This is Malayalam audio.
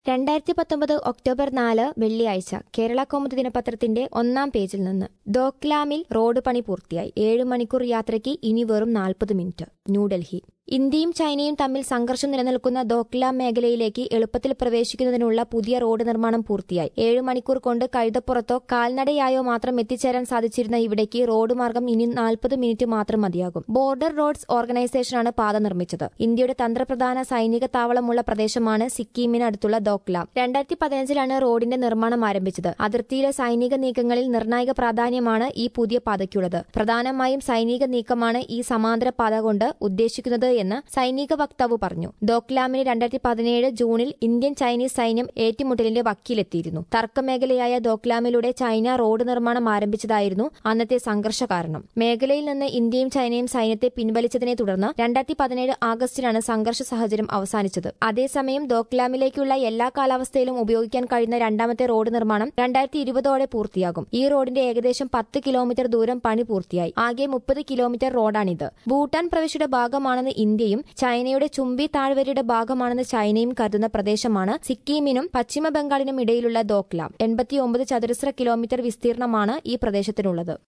രണ്ടായിരത്തി പത്തൊമ്പത് ഒക്ടോബർ നാല് വെള്ളിയാഴ്ച കേരള കൗമുദി ദിനപത്രത്തിന്റെ ഒന്നാം പേജിൽ നിന്ന് ദോക്ലാമിൽ റോഡ് പണി പൂർത്തിയായി ഏഴ് മണിക്കൂർ യാത്രയ്ക്ക് ഇനി വെറും നാൽപ്പത് മിനിറ്റ് ന്യൂഡൽഹി ഇന്ത്യയും ചൈനയും തമ്മിൽ സംഘർഷം നിലനിൽക്കുന്ന ദോക്ലാം മേഖലയിലേക്ക് എളുപ്പത്തിൽ പ്രവേശിക്കുന്നതിനുള്ള പുതിയ റോഡ് നിർമ്മാണം പൂർത്തിയായി ഏഴ് മണിക്കൂർ കൊണ്ട് കഴുതപ്പുറത്തോ കാൽനടയായോ മാത്രം എത്തിച്ചേരാൻ സാധിച്ചിരുന്ന ഇവിടേക്ക് റോഡ് മാർഗം ഇനി നാൽപ്പത് മിനിറ്റ് മാത്രം മതിയാകും ബോർഡർ റോഡ്സ് ഓർഗനൈസേഷനാണ് പാത നിർമ്മിച്ചത് ഇന്ത്യയുടെ തന്ത്രപ്രധാന സൈനിക താവളമുള്ള പ്രദേശമാണ് സിക്കിമിനടുത്തുള്ള ദോക്ലാം രണ്ടായിരത്തി പതിനഞ്ചിലാണ് റോഡിന്റെ നിർമ്മാണം ആരംഭിച്ചത് അതിർത്തിയിലെ സൈനിക നീക്കങ്ങളിൽ നിർണായക പ്രാധാന്യമാണ് ഈ പുതിയ പാതയ്ക്കുള്ളത് പ്രധാനമായും സൈനിക നീക്കമാണ് ഈ സമാന്തര പാത കൊണ്ട് ഉദ്ദേശിക്കുന്നത് എന്ന് സൈനിക വക്താവ് പറഞ്ഞു ദോക്ലാമിന് രണ്ടായിരത്തി പതിനേഴ് ജൂണിൽ ഇന്ത്യൻ ചൈനീസ് സൈന്യം ഏറ്റുമുട്ടലിന്റെ വക്കീലെത്തിയിരുന്നു തർക്കമേഖലയായ ദോക്ലാമിലൂടെ ചൈന റോഡ് നിർമ്മാണം ആരംഭിച്ചതായിരുന്നു അന്നത്തെ സംഘർഷ കാരണം മേഖലയിൽ നിന്ന് ഇന്ത്യയും ചൈനയും സൈന്യത്തെ പിൻവലിച്ചതിനെ തുടർന്ന് രണ്ടായിരത്തി പതിനേഴ് ആഗസ്റ്റിലാണ് സംഘർഷ സാഹചര്യം അവസാനിച്ചത് അതേസമയം ദോക്ലാമിലേക്കുള്ള എല്ലാ കാലാവസ്ഥയിലും ഉപയോഗിക്കാൻ കഴിയുന്ന രണ്ടാമത്തെ റോഡ് നിർമ്മാണം രണ്ടായിരത്തി ഇരുപതോടെ പൂർത്തിയാകും ഈ റോഡിന്റെ ഏകദേശം പത്ത് കിലോമീറ്റർ ദൂരം പണി പൂർത്തിയായി ആകെ മുപ്പത് കിലോമീറ്റർ റോഡാണിത് ഭൂട്ടാൻ പ്രവിശ്യയുടെ ഭാഗമാണെന്ന് ഇന്ത്യയും ചൈനയുടെ ചുംബി താഴ്വരയുടെ ഭാഗമാണെന്ന് ചൈനയും കരുതുന്ന പ്രദേശമാണ് സിക്കിമിനും പശ്ചിമ ബംഗാളിനും ഇടയിലുള്ള ദോക്ലാം എൺപത്തിയൊമ്പത് ചതുരശ്ര കിലോമീറ്റർ വിസ്തീർണമാണ് ഈ പ്രദേശത്തിനുള്ളത്